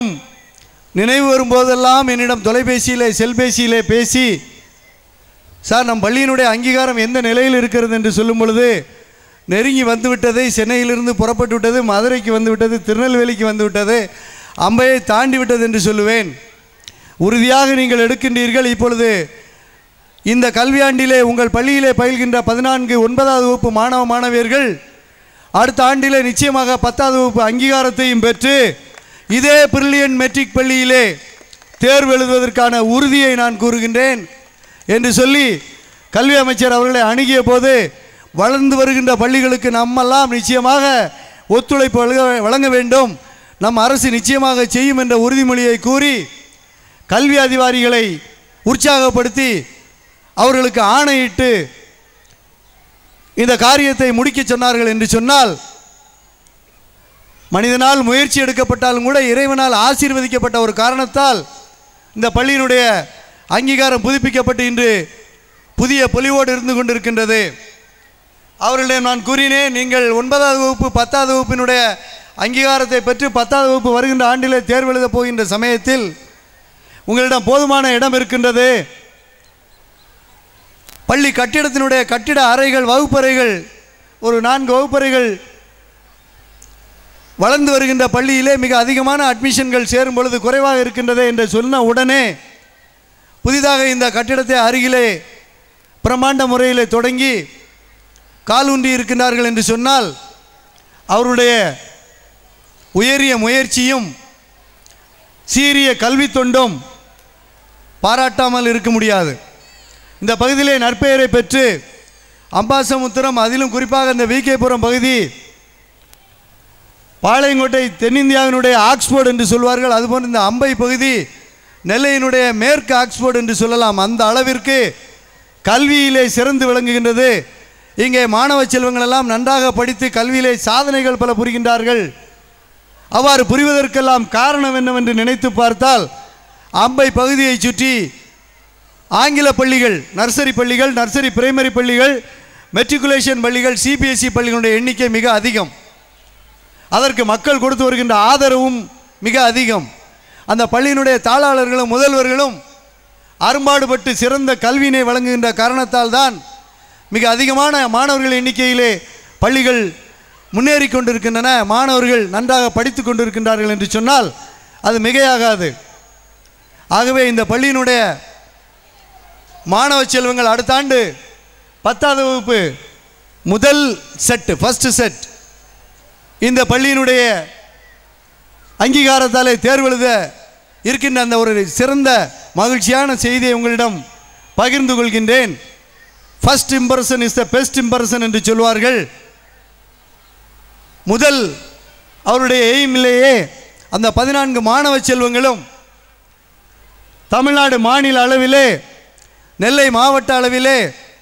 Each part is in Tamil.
நினைவு வரும்போதெல்லாம் என்னிடம் தொலைபேசியிலே செல்பேசியிலே பேசி சார் நம் பள்ளியினுடைய அங்கீகாரம் எந்த நிலையில் இருக்கிறது என்று சொல்லும் பொழுது நெருங்கி வந்து விட்டது சென்னையிலிருந்து புறப்பட்டு விட்டது மதுரைக்கு வந்து விட்டது திருநெல்வேலிக்கு வந்து விட்டது அம்பையை தாண்டி விட்டது என்று சொல்லுவேன் உறுதியாக நீங்கள் எடுக்கின்றீர்கள் இப்பொழுது இந்த கல்வியாண்டிலே உங்கள் பள்ளியிலே பயில்கின்ற பதினான்கு ஒன்பதாவது வகுப்பு மாணவ மாணவியர்கள் அடுத்த ஆண்டிலே நிச்சயமாக பத்தாவது வகுப்பு அங்கீகாரத்தையும் பெற்று இதே பிரில்லியன் மெட்ரிக் பள்ளியிலே தேர்வு எழுதுவதற்கான உறுதியை நான் கூறுகின்றேன் என்று சொல்லி கல்வி அமைச்சர் அவர்களை அணுகிய போது வளர்ந்து வருகின்ற பள்ளிகளுக்கு நம்மெல்லாம் நிச்சயமாக ஒத்துழைப்பு வழங்க வழங்க வேண்டும் நம் அரசு நிச்சயமாக செய்யும் என்ற உறுதிமொழியை கூறி கல்வி அதிகாரிகளை உற்சாகப்படுத்தி அவர்களுக்கு ஆணையிட்டு இந்த காரியத்தை முடிக்க சொன்னார்கள் என்று சொன்னால் மனிதனால் முயற்சி எடுக்கப்பட்டாலும் கூட இறைவனால் ஆசீர்வதிக்கப்பட்ட ஒரு காரணத்தால் இந்த பள்ளியினுடைய அங்கீகாரம் புதுப்பிக்கப்பட்டு இன்று புதிய பொலிவோடு இருந்து கொண்டிருக்கின்றது அவர்களிடம் நான் கூறினேன் நீங்கள் ஒன்பதாவது வகுப்பு பத்தாவது வகுப்பினுடைய அங்கீகாரத்தை பெற்று பத்தாவது வகுப்பு வருகின்ற ஆண்டிலே தேர்வு எழுதப் போகின்ற சமயத்தில் உங்களிடம் போதுமான இடம் இருக்கின்றது பள்ளி கட்டிடத்தினுடைய கட்டிட அறைகள் வகுப்பறைகள் ஒரு நான்கு வகுப்பறைகள் வளர்ந்து வருகின்ற பள்ளியிலே மிக அதிகமான அட்மிஷன்கள் சேரும் பொழுது குறைவாக இருக்கின்றது என்று சொன்ன உடனே புதிதாக இந்த கட்டிடத்தை அருகிலே பிரம்மாண்ட முறையில் தொடங்கி கால் ஊன்றி இருக்கின்றார்கள் என்று சொன்னால் அவருடைய உயரிய முயற்சியும் சீரிய கல்வி தொண்டும் பாராட்டாமல் இருக்க முடியாது இந்த பகுதியிலே நற்பெயரை பெற்று அம்பாசமுத்திரம் அதிலும் குறிப்பாக இந்த விகேபுரம் பகுதி பாளையங்கோட்டை தென்னிந்தியாவினுடைய ஆக்ஸ்போர்ட் என்று சொல்வார்கள் அதுபோன்று இந்த அம்பை பகுதி நெல்லையினுடைய மேற்கு ஆக்ஸ்போர்ட் என்று சொல்லலாம் அந்த அளவிற்கு கல்வியிலே சிறந்து விளங்குகின்றது இங்கே மாணவ செல்வங்கள் எல்லாம் நன்றாக படித்து கல்வியிலே சாதனைகள் பல புரிகின்றார்கள் அவ்வாறு புரிவதற்கெல்லாம் காரணம் என்னவென்று நினைத்து பார்த்தால் அம்பை பகுதியை சுற்றி ஆங்கில பள்ளிகள் நர்சரி பள்ளிகள் நர்சரி பிரைமரி பள்ளிகள் மெட்ரிகுலேஷன் பள்ளிகள் சிபிஎஸ்இ பள்ளிகளுடைய எண்ணிக்கை மிக அதிகம் அதற்கு மக்கள் கொடுத்து வருகின்ற ஆதரவும் மிக அதிகம் அந்த பள்ளியினுடைய தாளாளர்களும் முதல்வர்களும் அரும்பாடுபட்டு சிறந்த கல்வியினை வழங்குகின்ற காரணத்தால் தான் மிக அதிகமான மாணவர்கள் எண்ணிக்கையிலே பள்ளிகள் முன்னேறி கொண்டிருக்கின்றன மாணவர்கள் நன்றாக படித்து கொண்டிருக்கின்றார்கள் என்று சொன்னால் அது மிகையாகாது ஆகவே இந்த பள்ளியினுடைய மாணவ செல்வங்கள் அடுத்த ஆண்டு பத்தாவது வகுப்பு முதல் செட் ஃபர்ஸ்ட் செட் இந்த பள்ளியினுடைய அங்கீகாரத்தாலே தேர்வு எழுத இருக்கின்ற அந்த ஒரு சிறந்த மகிழ்ச்சியான செய்தியை உங்களிடம் பகிர்ந்து கொள்கின்றேன் first impression is the best impression என்று சொல்வார்கள் முதல் அவருடைய எய்மிலேயே அந்த பதினான்கு மாணவ செல்வங்களும் தமிழ்நாடு மாநில அளவிலே நெல்லை மாவட்ட அளவிலே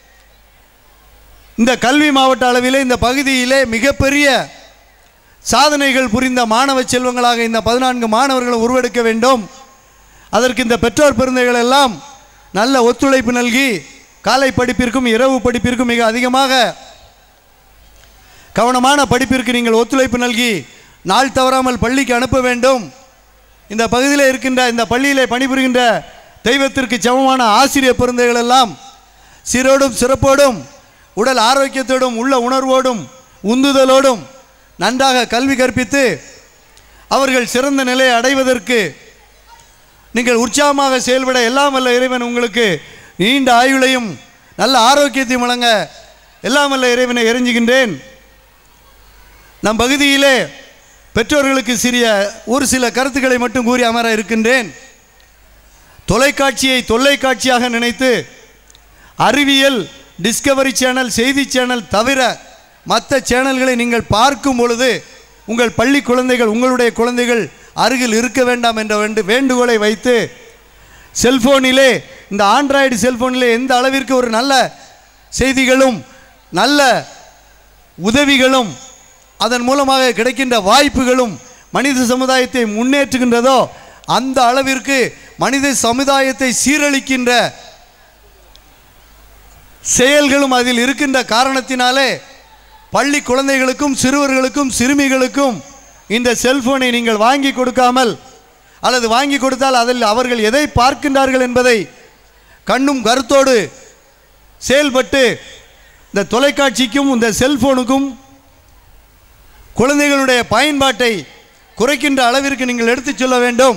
இந்த கல்வி மாவட்ட அளவிலே இந்த பகுதியிலே மிகப்பெரிய சாதனைகள் புரிந்த மாணவ செல்வங்களாக இந்த பதினான்கு மாணவர்களும் உருவெடுக்க வேண்டும் அதற்கு இந்த பெற்றோர் பெருந்தைகள் எல்லாம் நல்ல ஒத்துழைப்பு நல்கி காலை படிப்பிற்கும் இரவு படிப்பிற்கும் மிக அதிகமாக கவனமான படிப்பிற்கு நீங்கள் ஒத்துழைப்பு நல்கி நாள் தவறாமல் பள்ளிக்கு அனுப்ப வேண்டும் இந்த பகுதியில் இருக்கின்ற இந்த பள்ளியிலே பணிபுரிகின்ற தெய்வத்திற்கு சமமான ஆசிரியர் பெருந்தைகள் எல்லாம் சீரோடும் சிறப்போடும் உடல் ஆரோக்கியத்தோடும் உள்ள உணர்வோடும் உந்துதலோடும் நன்றாக கல்வி கற்பித்து அவர்கள் சிறந்த நிலையை அடைவதற்கு நீங்கள் உற்சாகமாக செயல்பட எல்லாம் வல்ல இறைவன் உங்களுக்கு நீண்ட ஆயுளையும் நல்ல ஆரோக்கியத்தையும் வழங்க எல்லாம் வல்ல இறைவனை எரிஞ்சுகின்றேன் நம் பகுதியிலே பெற்றோர்களுக்கு சிறிய ஒரு சில கருத்துக்களை மட்டும் கூறி அமர இருக்கின்றேன் தொலைக்காட்சியை தொல்லைக்காட்சியாக நினைத்து அறிவியல் டிஸ்கவரி சேனல் செய்தி சேனல் தவிர மற்ற சேனல்களை நீங்கள் பார்க்கும் பொழுது உங்கள் பள்ளி குழந்தைகள் உங்களுடைய குழந்தைகள் அருகில் இருக்க வேண்டாம் என்ற வேண்டு வேண்டுகோளை வைத்து செல்போனிலே இந்த ஆண்ட்ராய்டு செல்போனிலே எந்த அளவிற்கு ஒரு நல்ல செய்திகளும் நல்ல உதவிகளும் அதன் மூலமாக கிடைக்கின்ற வாய்ப்புகளும் மனித சமுதாயத்தை முன்னேற்றுகின்றதோ அந்த அளவிற்கு மனித சமுதாயத்தை சீரழிக்கின்ற செயல்களும் அதில் இருக்கின்ற காரணத்தினாலே பள்ளி குழந்தைகளுக்கும் சிறுவர்களுக்கும் சிறுமிகளுக்கும் இந்த செல்போனை நீங்கள் வாங்கி கொடுக்காமல் அல்லது வாங்கி கொடுத்தால் அதில் அவர்கள் எதை பார்க்கின்றார்கள் என்பதை கண்ணும் கருத்தோடு செயல்பட்டு இந்த தொலைக்காட்சிக்கும் இந்த செல்போனுக்கும் குழந்தைகளுடைய பயன்பாட்டை குறைக்கின்ற அளவிற்கு நீங்கள் எடுத்துச் சொல்ல வேண்டும்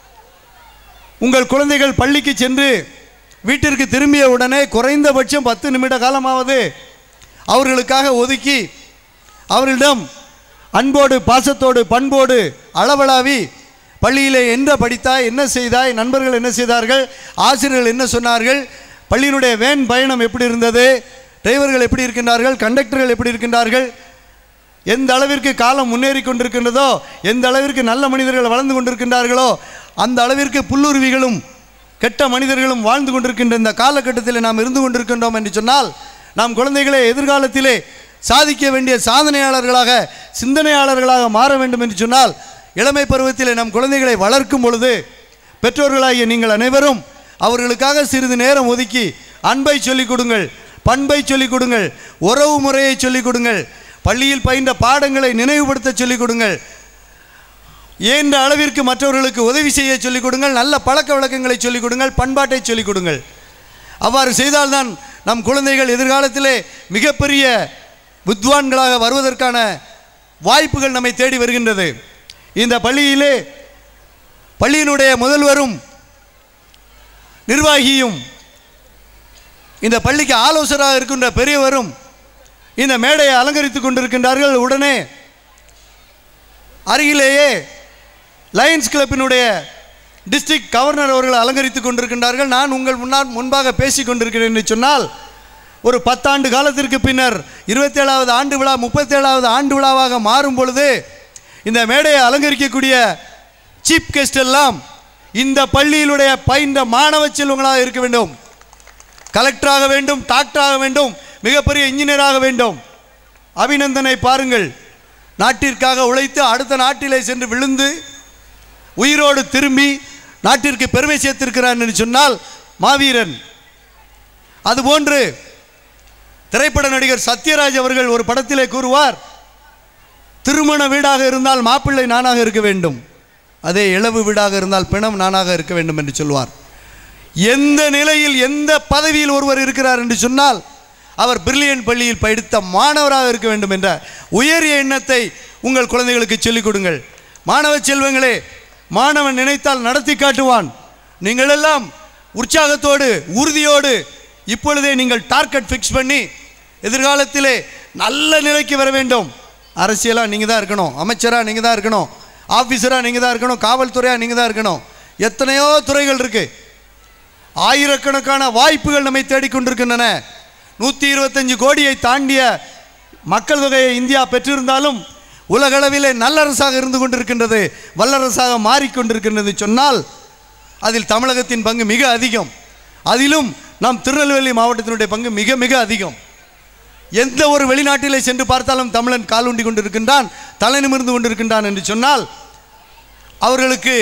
உங்கள் குழந்தைகள் பள்ளிக்கு சென்று வீட்டிற்கு திரும்பிய உடனே குறைந்தபட்சம் பத்து நிமிட காலமாவது அவர்களுக்காக ஒதுக்கி அவர்களிடம் அன்போடு பாசத்தோடு பண்போடு அளவலாவி பள்ளியிலே என்ன படித்தாய் என்ன செய்தாய் நண்பர்கள் என்ன செய்தார்கள் ஆசிரியர்கள் என்ன சொன்னார்கள் பள்ளியினுடைய வேன் பயணம் எப்படி இருந்தது டிரைவர்கள் எப்படி இருக்கின்றார்கள் கண்டக்டர்கள் எப்படி இருக்கின்றார்கள் எந்த அளவிற்கு காலம் முன்னேறி கொண்டிருக்கின்றதோ எந்த அளவிற்கு நல்ல மனிதர்கள் வளர்ந்து கொண்டிருக்கின்றார்களோ அந்த அளவிற்கு புல்லுருவிகளும் கெட்ட மனிதர்களும் வாழ்ந்து கொண்டிருக்கின்ற இந்த காலகட்டத்தில் நாம் இருந்து கொண்டிருக்கின்றோம் என்று சொன்னால் நாம் குழந்தைகளை எதிர்காலத்திலே சாதிக்க வேண்டிய சாதனையாளர்களாக சிந்தனையாளர்களாக மாற வேண்டும் என்று சொன்னால் இளமை பருவத்திலே நம் குழந்தைகளை வளர்க்கும் பொழுது பெற்றோர்களாகிய நீங்கள் அனைவரும் அவர்களுக்காக சிறிது நேரம் ஒதுக்கி அன்பை சொல்லிக் கொடுங்கள் பண்பை சொல்லிக் கொடுங்கள் உறவு முறையை சொல்லிக் கொடுங்கள் பள்ளியில் பயின்ற பாடங்களை நினைவுபடுத்த சொல்லிக் கொடுங்கள் இயன்ற அளவிற்கு மற்றவர்களுக்கு உதவி செய்ய சொல்லிக் கொடுங்கள் நல்ல பழக்க வழக்கங்களை சொல்லிக் கொடுங்கள் பண்பாட்டை சொல்லிக் கொடுங்கள் அவ்வாறு செய்தால்தான் நம் குழந்தைகள் எதிர்காலத்திலே மிகப்பெரிய வித்வான்களாக வருவதற்கான வாய்ப்புகள் நம்மை தேடி வருகின்றது இந்த பள்ளியிலே பள்ளியினுடைய முதல்வரும் நிர்வாகியும் இந்த பள்ளிக்கு ஆலோசகராக இருக்கின்ற பெரியவரும் இந்த மேடையை அலங்கரித்துக் கொண்டிருக்கின்றார்கள் உடனே அருகிலேயே லயன்ஸ் கிளப்பினுடைய டிஸ்ட்ரிக்ட் கவர்னர் அவர்கள் அலங்கரித்துக் கொண்டிருக்கின்றார்கள் நான் உங்கள் முன்னால் முன்பாக பேசிக் கொண்டிருக்கிறேன் என்று சொன்னால் ஒரு பத்தாண்டு காலத்திற்கு பின்னர் இருபத்தேழாவது ஆண்டு விழா முப்பத்தேழாவது ஆண்டு விழாவாக மாறும் பொழுது இந்த மேடையை அலங்கரிக்கக்கூடிய சீப் கெஸ்ட் எல்லாம் இந்த பள்ளியிலுடைய பயின்ற மாணவ செல்வங்களாக இருக்க வேண்டும் கலெக்டராக வேண்டும் டாக்டராக வேண்டும் மிகப்பெரிய இன்ஜினியராக வேண்டும் அபிநந்தனை பாருங்கள் நாட்டிற்காக உழைத்து அடுத்த நாட்டிலே சென்று விழுந்து உயிரோடு திரும்பி நாட்டிற்கு பெருமை சேர்த்திருக்கிறான் என்று சொன்னால் மாவீரன் அதுபோன்று திரைப்பட நடிகர் சத்யராஜ் அவர்கள் ஒரு படத்திலே கூறுவார் திருமண வீடாக இருந்தால் மாப்பிள்ளை நானாக இருக்க வேண்டும் அதே இளவு வீடாக இருந்தால் பிணம் நானாக இருக்க வேண்டும் என்று சொல்வார் எந்த நிலையில் எந்த பதவியில் ஒருவர் இருக்கிறார் என்று சொன்னால் அவர் பிரில்லியன் பள்ளியில் படித்த மாணவராக இருக்க வேண்டும் என்ற உயரிய எண்ணத்தை உங்கள் குழந்தைகளுக்கு சொல்லிக் கொடுங்கள் மாணவ செல்வங்களே மாணவன் நினைத்தால் நடத்தி காட்டுவான் நீங்கள் எல்லாம் உற்சாகத்தோடு உறுதியோடு இப்பொழுதே நீங்கள் டார்கெட் ஃபிக்ஸ் பண்ணி எதிர்காலத்திலே நல்ல நிலைக்கு வர வேண்டும் அரசியலாக நீங்கள் தான் இருக்கணும் அமைச்சராக நீங்கள் தான் இருக்கணும் ஆஃபீஸராக நீங்கள் தான் இருக்கணும் காவல்துறையாக நீங்கள் தான் இருக்கணும் எத்தனையோ துறைகள் இருக்குது ஆயிரக்கணக்கான வாய்ப்புகள் நம்மை தேடிக்கொண்டிருக்கின்றன நூற்றி இருபத்தஞ்சு கோடியை தாண்டிய மக்கள் தொகையை இந்தியா பெற்றிருந்தாலும் உலகளவிலே நல்லரசாக இருந்து கொண்டிருக்கின்றது வல்லரசாக மாறிக்கொண்டிருக்கின்றது சொன்னால் அதில் தமிழகத்தின் பங்கு மிக அதிகம் அதிலும் நாம் திருநெல்வேலி மாவட்டத்தினுடைய பங்கு மிக மிக அதிகம் எந்த ஒரு வெளிநாட்டிலே சென்று பார்த்தாலும் தமிழன் காலூண்டி கொண்டிருக்கின்றான் தலை நிமிர்ந்து கொண்டிருக்கின்றான் என்று சொன்னால் அவர்களுக்கு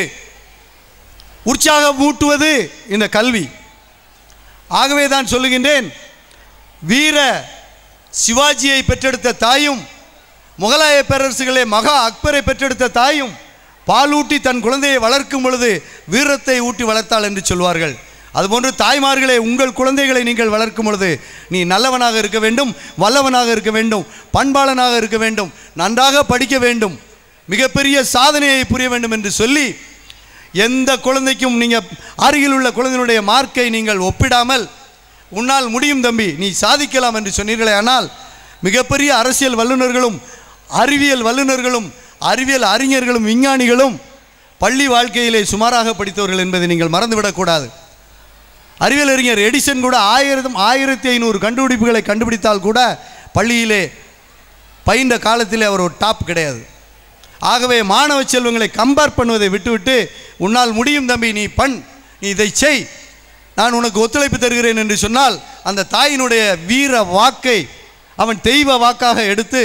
உற்சாகம் ஊட்டுவது இந்த கல்வி ஆகவே தான் சொல்லுகின்றேன் வீர சிவாஜியை பெற்றெடுத்த தாயும் முகலாய பேரரசுகளே மகா அக்பரை பெற்றெடுத்த தாயும் பாலூட்டி தன் குழந்தையை வளர்க்கும் பொழுது வீரத்தை ஊட்டி வளர்த்தாள் என்று சொல்வார்கள் அதுபோன்று தாய்மார்களே உங்கள் குழந்தைகளை நீங்கள் வளர்க்கும் பொழுது நீ நல்லவனாக இருக்க வேண்டும் வல்லவனாக இருக்க வேண்டும் பண்பாளனாக இருக்க வேண்டும் நன்றாக படிக்க வேண்டும் மிகப்பெரிய சாதனையை புரிய வேண்டும் என்று சொல்லி எந்த குழந்தைக்கும் நீங்கள் அருகில் உள்ள குழந்தையினுடைய மார்க்கை நீங்கள் ஒப்பிடாமல் உன்னால் முடியும் தம்பி நீ சாதிக்கலாம் என்று சொன்னீர்களே ஆனால் மிகப்பெரிய அரசியல் வல்லுநர்களும் அறிவியல் வல்லுநர்களும் அறிவியல் அறிஞர்களும் விஞ்ஞானிகளும் பள்ளி வாழ்க்கையிலே சுமாராக படித்தவர்கள் என்பதை நீங்கள் மறந்துவிடக்கூடாது அறிவியல் அறிஞர் எடிசன் கூட ஆயிரம் ஆயிரத்தி ஐநூறு கண்டுபிடிப்புகளை கண்டுபிடித்தால் கூட பள்ளியிலே பயின்ற காலத்திலே அவர் ஒரு டாப் கிடையாது ஆகவே மாணவ செல்வங்களை கம்பேர் பண்ணுவதை விட்டுவிட்டு உன்னால் முடியும் தம்பி நீ பண் நீ இதை செய் நான் உனக்கு ஒத்துழைப்பு தருகிறேன் என்று சொன்னால் அந்த தாயினுடைய வீர வாக்கை அவன் தெய்வ வாக்காக எடுத்து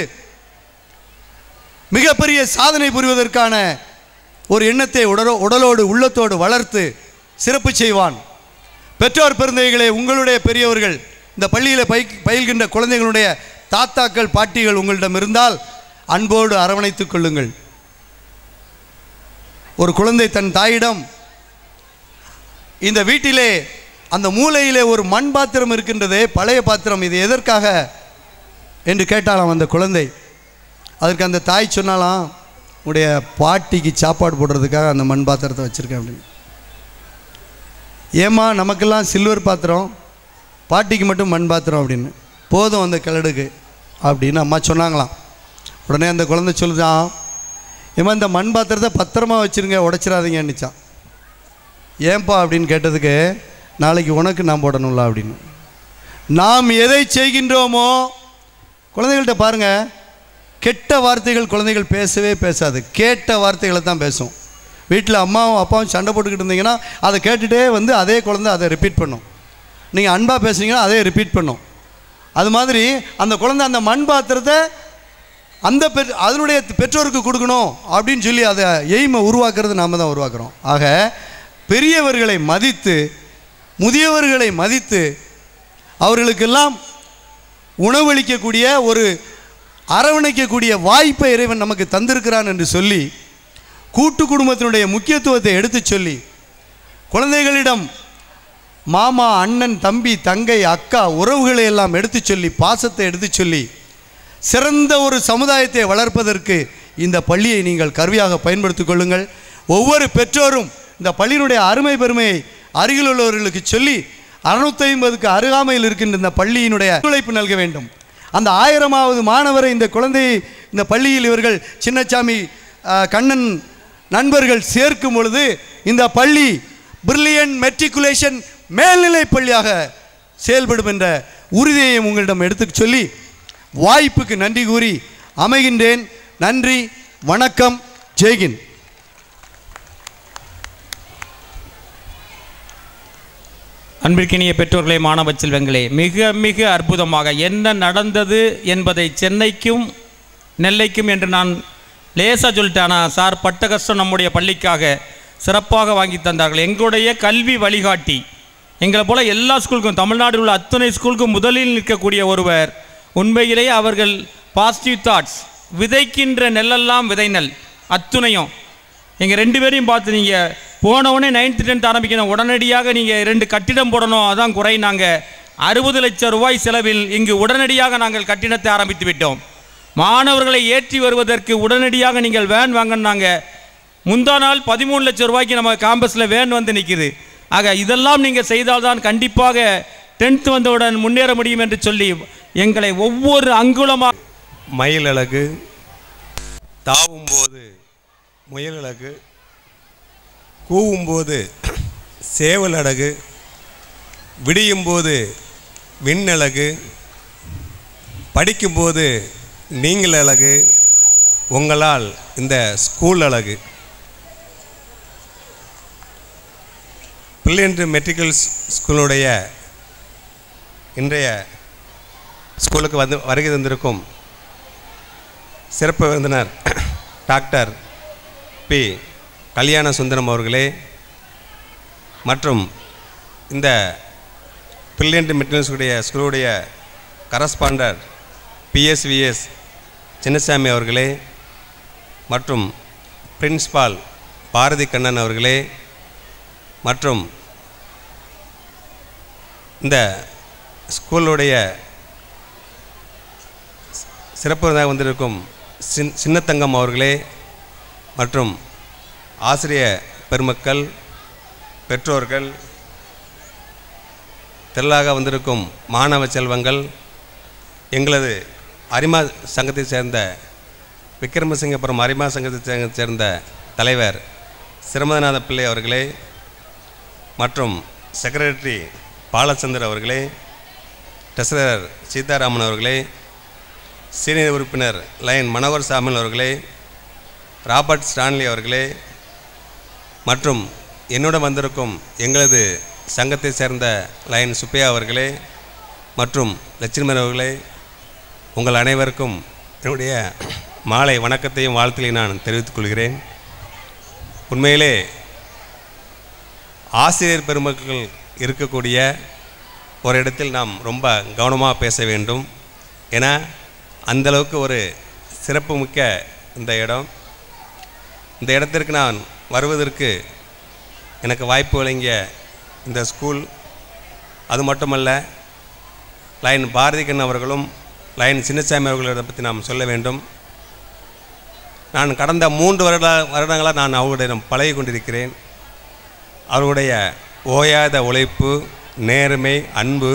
மிகப்பெரிய சாதனை புரிவதற்கான ஒரு எண்ணத்தை உடலோ உடலோடு உள்ளத்தோடு வளர்த்து சிறப்பு செய்வான் பெற்றோர் பெருந்தைகளே உங்களுடைய பெரியவர்கள் இந்த பள்ளியில் பை பயில்கின்ற குழந்தைகளுடைய தாத்தாக்கள் பாட்டிகள் உங்களிடம் இருந்தால் அன்போடு அரவணைத்துக் கொள்ளுங்கள் ஒரு குழந்தை தன் தாயிடம் இந்த வீட்டிலே அந்த மூலையிலே ஒரு மண் பாத்திரம் இருக்கின்றதே பழைய பாத்திரம் இது எதற்காக என்று கேட்டாலாம் அந்த குழந்தை அதற்கு அந்த தாய் சொன்னாலாம் உடைய பாட்டிக்கு சாப்பாடு போடுறதுக்காக அந்த மண் பாத்திரத்தை வச்சுருக்கேன் அப்படின்னு ஏம்மா நமக்கெல்லாம் சில்வர் பாத்திரம் பாட்டிக்கு மட்டும் மண் பாத்திரம் அப்படின்னு போதும் அந்த கிழடுக்கு அப்படின்னு அம்மா சொன்னாங்களாம் உடனே அந்த குழந்தை சொல்லுதான் ஏம்மா இந்த மண் பாத்திரத்தை பத்திரமா வச்சுருங்க உடைச்சிடாதீங்கன்னுச்சான் ஏன்பா அப்படின்னு கேட்டதுக்கு நாளைக்கு உனக்கு நான் போடணும்ல அப்படின்னு நாம் எதை செய்கின்றோமோ குழந்தைகள்கிட்ட பாருங்க கெட்ட வார்த்தைகள் குழந்தைகள் பேசவே பேசாது கேட்ட வார்த்தைகளை தான் பேசும் வீட்டில் அம்மாவும் அப்பாவும் சண்டை போட்டுக்கிட்டு இருந்தீங்கன்னா அதை கேட்டுகிட்டே வந்து அதே குழந்தை அதை ரிப்பீட் பண்ணும் நீங்கள் அன்பாக பேசுனீங்கன்னா அதே ரிப்பீட் பண்ணும் அது மாதிரி அந்த குழந்தை அந்த மண் பாத்திரத்தை அந்த பெற் அதனுடைய பெற்றோருக்கு கொடுக்கணும் அப்படின்னு சொல்லி அதை எய்மை உருவாக்குறது நாம் தான் உருவாக்குறோம் ஆக பெரியவர்களை மதித்து முதியவர்களை மதித்து அவர்களுக்கெல்லாம் உணவளிக்கக்கூடிய ஒரு அரவணைக்கக்கூடிய வாய்ப்பை இறைவன் நமக்கு தந்திருக்கிறான் என்று சொல்லி கூட்டு குடும்பத்தினுடைய முக்கியத்துவத்தை எடுத்துச் சொல்லி குழந்தைகளிடம் மாமா அண்ணன் தம்பி தங்கை அக்கா உறவுகளை எல்லாம் எடுத்துச் சொல்லி பாசத்தை எடுத்துச் சொல்லி சிறந்த ஒரு சமுதாயத்தை வளர்ப்பதற்கு இந்த பள்ளியை நீங்கள் கருவியாக பயன்படுத்திக் கொள்ளுங்கள் ஒவ்வொரு பெற்றோரும் இந்த பள்ளியினுடைய அருமை பெருமையை அருகில் உள்ளவர்களுக்கு சொல்லி அறுநூத்தி ஐம்பதுக்கு அருகாமையில் இருக்கின்ற இந்த பள்ளியினுடைய ஒத்துழைப்பு நல்க வேண்டும் அந்த ஆயிரமாவது மாணவரை இந்த குழந்தையை இந்த பள்ளியில் இவர்கள் சின்னசாமி ஆஹ், கண்ணன் நண்பர்கள் சேர்க்கும் பொழுது இந்த பள்ளி பிரில்லியன் மெட்ரிகுலேஷன் மேல்நிலை பள்ளியாக செயல்படும் என்ற உறுதியை உங்களிடம் எடுத்துச் சொல்லி வாய்ப்புக்கு நன்றி கூறி அமைகின்றேன் நன்றி வணக்கம் ஜெய்கின் அன்பிற்கினிய பெற்றோர்களே மாணவ செல்வங்களே மிக மிக அற்புதமாக என்ன நடந்தது என்பதை சென்னைக்கும் நெல்லைக்கும் என்று நான் லேசாக சொல்லிட்டேன் ஆனால் சார் பட்ட கஷ்டம் நம்முடைய பள்ளிக்காக சிறப்பாக வாங்கி தந்தார்கள் எங்களுடைய கல்வி வழிகாட்டி எங்களை போல எல்லா ஸ்கூலுக்கும் தமிழ்நாட்டில் உள்ள அத்தனை ஸ்கூலுக்கும் முதலில் நிற்கக்கூடிய ஒருவர் உண்மையிலேயே அவர்கள் பாசிட்டிவ் தாட்ஸ் விதைக்கின்ற நெல்லெல்லாம் விதை நெல் அத்துணையும் எங்கள் ரெண்டு பேரையும் பார்த்து நீங்கள் போனவுடனே நைன்த்து டென்த் ஆரம்பிக்கணும் உடனடியாக நீங்கள் ரெண்டு கட்டிடம் போடணும் அதான் குறைனாங்க அறுபது லட்சம் ரூபாய் செலவில் இங்கு உடனடியாக நாங்கள் கட்டிடத்தை ஆரம்பித்து விட்டோம் மாணவர்களை ஏற்றி வருவதற்கு உடனடியாக நீங்கள் வேன் வாங்கினாங்க முந்தா நாள் பதிமூணு லட்சம் ரூபாய்க்கு நம்ம காம்பஸில் வேன் வந்து நிற்கிது ஆக இதெல்லாம் நீங்கள் செய்தால்தான் கண்டிப்பாக டென்த் வந்தவுடன் முன்னேற முடியும் என்று சொல்லி எங்களை ஒவ்வொரு அங்குலமாக மயில் அழகு தாவும்போது முயல் அழகு கூவும்போது சேவல் அழகு விடியும்போது விண்ணழகு படிக்கும்போது நீங்கள் அழகு உங்களால் இந்த ஸ்கூல் அழகு பிள்ளைன்று மெட்ரிக்கல் ஸ்கூலுடைய இன்றைய ஸ்கூலுக்கு வந்து வருகை தந்திருக்கும் சிறப்பு விருந்தினர் டாக்டர் பி கல்யாண சுந்தரம் அவர்களே மற்றும் இந்த பிரில்லியன்ட் மெட்டீரியல்ஸுடைய ஸ்கூலுடைய கரஸ்பாண்டர் பிஎஸ்விஎஸ் சின்னசாமி அவர்களே மற்றும் பிரின்ஸ்பால் பாரதி கண்ணன் அவர்களே மற்றும் இந்த ஸ்கூலுடைய சிறப்பு விருந்தாக வந்திருக்கும் சின் சின்னத்தங்கம் அவர்களே மற்றும் ஆசிரிய பெருமக்கள் பெற்றோர்கள் திரளாக வந்திருக்கும் மாணவ செல்வங்கள் எங்களது அரிமா சங்கத்தை சேர்ந்த விக்ரமசிங்கபுரம் அரிமா சங்கத்தை சே- சேர்ந்த தலைவர் சிரமதநாத பிள்ளை அவர்களே மற்றும் செக்ரட்டரி பாலச்சந்தர் அவர்களே ட்ரெஸரர் சீதாராமன் அவர்களே சீனியர் உறுப்பினர் லைன் மனோகர் சாமில் அவர்களே ராபர்ட் ஸ்டான்லி அவர்களே மற்றும் என்னுடன் வந்திருக்கும் எங்களது சங்கத்தை சேர்ந்த லைன் சுப்பையா அவர்களே மற்றும் லட்சுமணன் அவர்களே உங்கள் அனைவருக்கும் என்னுடைய மாலை வணக்கத்தையும் வாழ்த்துக்களையும் நான் தெரிவித்துக் கொள்கிறேன் உண்மையிலே ஆசிரியர் பெருமக்கள் இருக்கக்கூடிய ஒரு இடத்தில் நாம் ரொம்ப கவனமாக பேச வேண்டும் ஏன்னா அந்த அளவுக்கு ஒரு சிறப்புமிக்க இந்த இடம் இந்த இடத்திற்கு நான் வருவதற்கு எனக்கு வாய்ப்பு வழங்கிய இந்த ஸ்கூல் அது மட்டுமல்ல லைன் பாரதிகண்ணன் அவர்களும் லைன் சின்னசாமி அவர்களை பற்றி நாம் சொல்ல வேண்டும் நான் கடந்த மூன்று வருட வருடங்களாக நான் அவர்களுடன் பழகி கொண்டிருக்கிறேன் அவர்களுடைய ஓயாத உழைப்பு நேர்மை அன்பு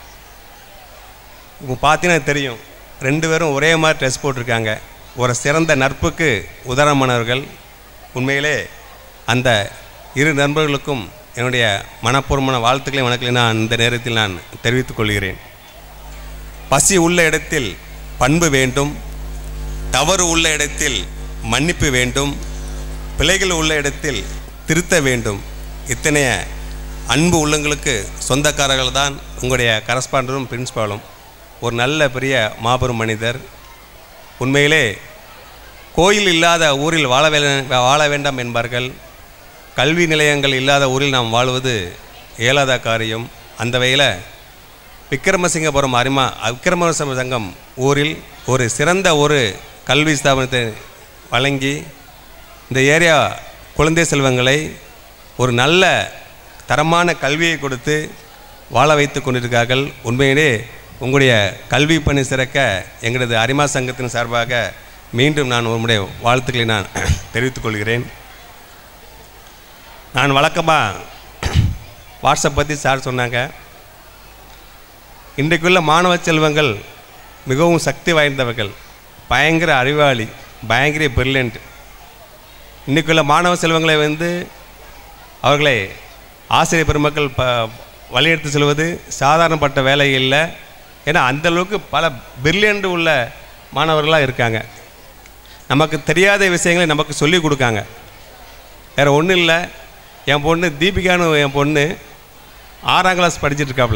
இப்போ பார்த்தீங்கன்னா தெரியும் ரெண்டு பேரும் ஒரே மாதிரி ட்ரெஸ் போட்டிருக்காங்க ஒரு சிறந்த நட்புக்கு உதாரணமானவர்கள் உண்மையிலே அந்த இரு நண்பர்களுக்கும் என்னுடைய மனப்பூர்வமான வாழ்த்துக்களை வணக்கங்களை நான் இந்த நேரத்தில் நான் தெரிவித்துக் கொள்கிறேன் பசி உள்ள இடத்தில் பண்பு வேண்டும் தவறு உள்ள இடத்தில் மன்னிப்பு வேண்டும் பிழைகள் உள்ள இடத்தில் திருத்த வேண்டும் இத்தனைய அன்பு உள்ளங்களுக்கு சொந்தக்காரர்கள் தான் உங்களுடைய கரஸ்பாண்டரும் பிரின்ஸ்பாலும் ஒரு நல்ல பெரிய மாபெரும் மனிதர் உண்மையிலே கோயில் இல்லாத ஊரில் வாழ வே வாழ வேண்டாம் என்பார்கள் கல்வி நிலையங்கள் இல்லாத ஊரில் நாம் வாழ்வது இயலாத காரியம் அந்த வகையில் விக்ரமசிங்கபுரம் அரிமா விக்ரமசிங்க சங்கம் ஊரில் ஒரு சிறந்த ஒரு கல்வி ஸ்தாபனத்தை வழங்கி இந்த ஏரியா குழந்தை செல்வங்களை ஒரு நல்ல தரமான கல்வியை கொடுத்து வாழ வைத்து கொண்டிருக்கார்கள் உண்மையிலே உங்களுடைய கல்வி பணி சிறக்க எங்களது அரிமா சங்கத்தின் சார்பாக மீண்டும் நான் உங்களுடைய வாழ்த்துக்களை நான் தெரிவித்துக் கொள்கிறேன் நான் வழக்கமாக வாட்ஸ்அப் பற்றி சார் சொன்னாங்க இன்றைக்குள்ள மாணவ செல்வங்கள் மிகவும் சக்தி வாய்ந்தவர்கள் பயங்கர அறிவாளி பயங்கர பிரில்லியன்ட் இன்றைக்குள்ள மாணவ செல்வங்களை வந்து அவர்களை ஆசிரியர் பெருமக்கள் ப வழியெடுத்து செல்வது சாதாரணப்பட்ட வேலை இல்லை ஏன்னா அந்த அளவுக்கு பல பிரில்லியன்ட் உள்ள மாணவர்களாக இருக்காங்க நமக்கு தெரியாத விஷயங்களை நமக்கு சொல்லிக் கொடுக்காங்க வேறு ஒன்றும் இல்லை என் பொண்ணு தீபிகான்னு என் பொண்ணு ஆறாம் கிளாஸ் படிச்சுட்டு இருக்காப்புல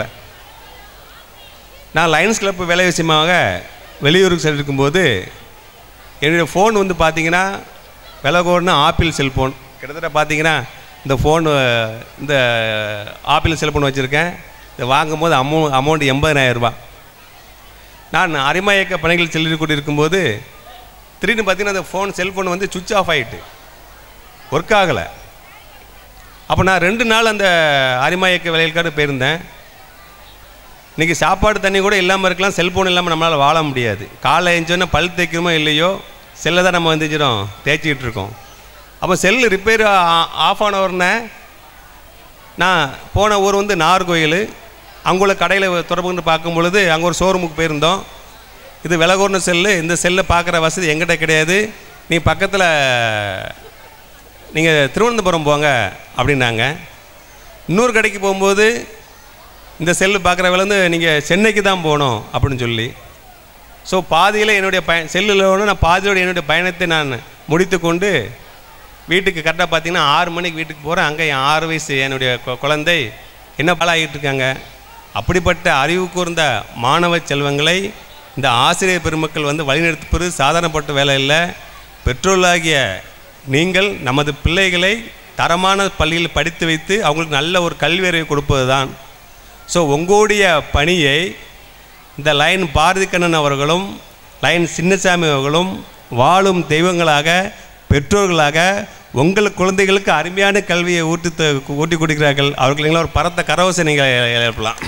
நான் லயன்ஸ் கிளப் வேலை விஷயமாக வெளியூருக்கு சென்றிருக்கும்போது என்னுடைய ஃபோன் வந்து பார்த்தீங்கன்னா விலகோடுனா ஆப்பிள் செல்ஃபோன் கிட்டத்தட்ட பார்த்தீங்கன்னா இந்த ஃபோனு இந்த ஆப்பிள் செல்ஃபோன் வச்சுருக்கேன் இதை வாங்கும்போது அமௌ அமௌண்ட் எண்பதாயிரம் ரூபாய் நான் அரிமா இயக்க பணிகள் செல்லி கொண்டு இருக்கும்போது திடீர்னு பார்த்தீங்கன்னா அந்த ஃபோன் செல்ஃபோன் வந்து சுவிட்ச் ஆஃப் ஆகிட்டு ஒர்க் ஆகலை அப்போ நான் ரெண்டு நாள் அந்த அரிமா இயக்க வேலைகளுக்காக போயிருந்தேன் இன்றைக்கி சாப்பாடு தண்ணி கூட இல்லாமல் இருக்கலாம் செல்ஃபோன் இல்லாமல் நம்மளால் வாழ முடியாது காலை எழுந்தோன்னே பல் தேய்க்கிறோமோ இல்லையோ செல்லை தான் நம்ம வந்துச்சிடும் தேய்ச்சிக்கிட்டு இருக்கோம் அப்போ செல்லு ரிப்பேர் ஆஃப் ஆன உடனே நான் போன ஊர் வந்து நாகர்கோயில் அங்குள்ள கடையில் தொடர்புன்னு பார்க்கும் பொழுது அங்கே ஒரு ஷோரூமுக்கு போயிருந்தோம் இது விலகோர்ன செல்லு இந்த செல்லை பார்க்குற வசதி எங்கிட்ட கிடையாது நீ பக்கத்தில் நீங்கள் திருவனந்தபுரம் போங்க அப்படின்னாங்க இன்னொரு கடைக்கு போகும்போது இந்த செல்லு பார்க்குற வேலை வந்து நீங்கள் சென்னைக்கு தான் போகணும் அப்படின்னு சொல்லி ஸோ பாதியில் என்னுடைய பய செல்லில் ஒன்று நான் பாதியோட என்னுடைய பயணத்தை நான் முடித்து கொண்டு வீட்டுக்கு கரெக்டாக பார்த்தீங்கன்னா ஆறு மணிக்கு வீட்டுக்கு போகிறேன் அங்கே என் ஆறு வயசு என்னுடைய கொ- குழந்தை என்ன பாலாகிட்டு இருக்காங்க அப்படிப்பட்ட அறிவு கூர்ந்த மாணவ செல்வங்களை இந்த ஆசிரியர் பெருமக்கள் வந்து வழிநடத்துப்பது சாதாரணப்பட்ட வேலை இல்லை பெற்றோர்களாகிய நீங்கள் நமது பிள்ளைகளை தரமான பள்ளியில் படித்து வைத்து அவங்களுக்கு நல்ல ஒரு கல்வி அறிவை கொடுப்பது தான் ஸோ உங்களுடைய பணியை இந்த லைன் பாரதி கண்ணன் அவர்களும் லைன் சின்னசாமி அவர்களும் வாழும் தெய்வங்களாக பெற்றோர்களாக உங்கள் குழந்தைகளுக்கு அருமையான கல்வியை ஊட்டி த- ஊட்டி கொடுக்கிறார்கள் அவர்களுக்கு ஒரு பரத்த கரவசை நீங்கள் எழுப்பலாம்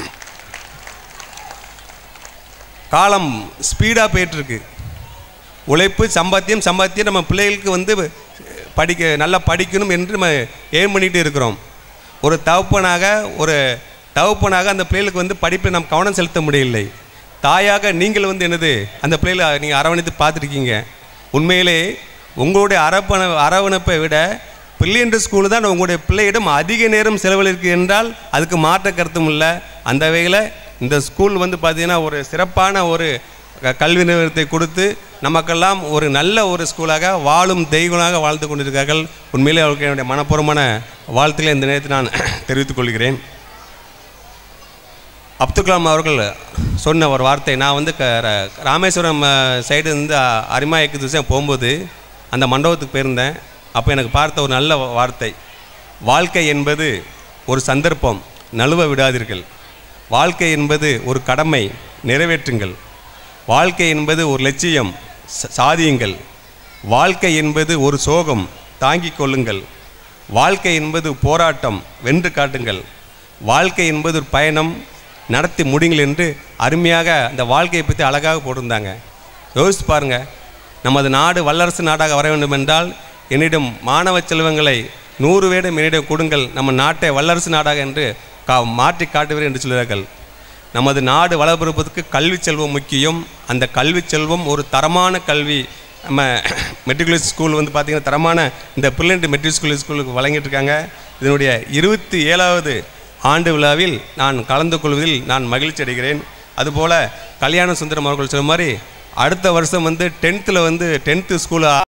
காலம் ஸ்பீடாக போயிட்டுருக்கு உழைப்பு சம்பாத்தியம் சம்பாத்தியம் நம்ம பிள்ளைகளுக்கு வந்து படிக்க நல்லா படிக்கணும் என்று நம்ம ஏம் பண்ணிட்டு இருக்கிறோம் ஒரு தகப்பனாக ஒரு தகப்பனாக அந்த பிள்ளைகளுக்கு வந்து படிப்பில் நம்ம கவனம் செலுத்த முடியவில்லை தாயாக நீங்கள் வந்து என்னது அந்த பிள்ளைகளை நீங்கள் அரவணைத்து பார்த்துருக்கீங்க உண்மையிலே உங்களுடைய அரவணை அரவணைப்பை விட பில்லியன்ட் ஸ்கூல் தான் உங்களுடைய பிள்ளையிடம் அதிக நேரம் செலவழிக்கு என்றால் அதுக்கு மாற்ற கருத்தும் இல்லை அந்த வகையில் இந்த ஸ்கூல் வந்து பார்த்திங்கன்னா ஒரு சிறப்பான ஒரு க- கல்வி நிறுவனத்தை கொடுத்து நமக்கெல்லாம் ஒரு நல்ல ஒரு ஸ்கூலாக வாழும் தெய்வங்களாக வாழ்ந்து கொண்டிருக்கார்கள் உண்மையிலே அவருக்கு என்னுடைய மனப்பூர்வமான வாழ்த்துக்களை இந்த நேரத்தில் நான் தெரிவித்துக் கொள்கிறேன் அப்துல் கலாம் அவர்கள் சொன்ன ஒரு வார்த்தை நான் வந்து க ர- ராமேஸ்வரம் சைடு இருந்து அ- அரிமா இயக்கு திசை போகும்போது அந்த மண்டபத்துக்கு போயிருந்தேன் அப்போ எனக்கு பார்த்த ஒரு நல்ல வா- வார்த்தை வாழ்க்கை என்பது ஒரு சந்தர்ப்பம் நழுவ விடாதீர்கள் வாழ்க்கை என்பது ஒரு கடமை நிறைவேற்றுங்கள் வாழ்க்கை என்பது ஒரு லட்சியம் ச- சாதியுங்கள் வாழ்க்கை என்பது ஒரு சோகம் தாங்கிக் கொள்ளுங்கள் வாழ்க்கை என்பது போராட்டம் வென்று காட்டுங்கள் வாழ்க்கை என்பது ஒரு பயணம் நடத்தி முடிங்கள் என்று அருமையாக அந்த வாழ்க்கையை பற்றி அழகாக போட்டிருந்தாங்க யோசித்து பாருங்கள் நமது நாடு வல்லரசு நாடாக வர வேண்டும் என்றால் என்னிடம் மாணவ செல்வங்களை நூறு வேடம் என்னிடம் கொடுங்கள் நம்ம நாட்டை வல்லரசு நாடாக என்று கா மாற்றி காட்டுவீர் என்று சொல்கிறார்கள் நமது நாடு வளர்ப்பதற்கு கல்வி செல்வம் முக்கியம் அந்த கல்வி செல்வம் ஒரு தரமான கல்வி நம்ம மெட்ரிகுலேஷன் ஸ்கூல் வந்து பார்த்திங்கன்னா தரமான இந்த பிரில்லண்ட் மெட்ரிகுலேஷன் ஸ்கூலுக்கு வழங்கிட்டு இருக்காங்க இதனுடைய இருபத்தி ஏழாவது ஆண்டு விழாவில் நான் கலந்து கொள்வதில் நான் மகிழ்ச்சி அடைகிறேன் அதுபோல் கல்யாண சுந்தரம் அவர்கள் சொன்ன மாதிரி அடுத்த வருஷம் வந்து டென்த்தில் வந்து டென்த்து ஸ்கூலை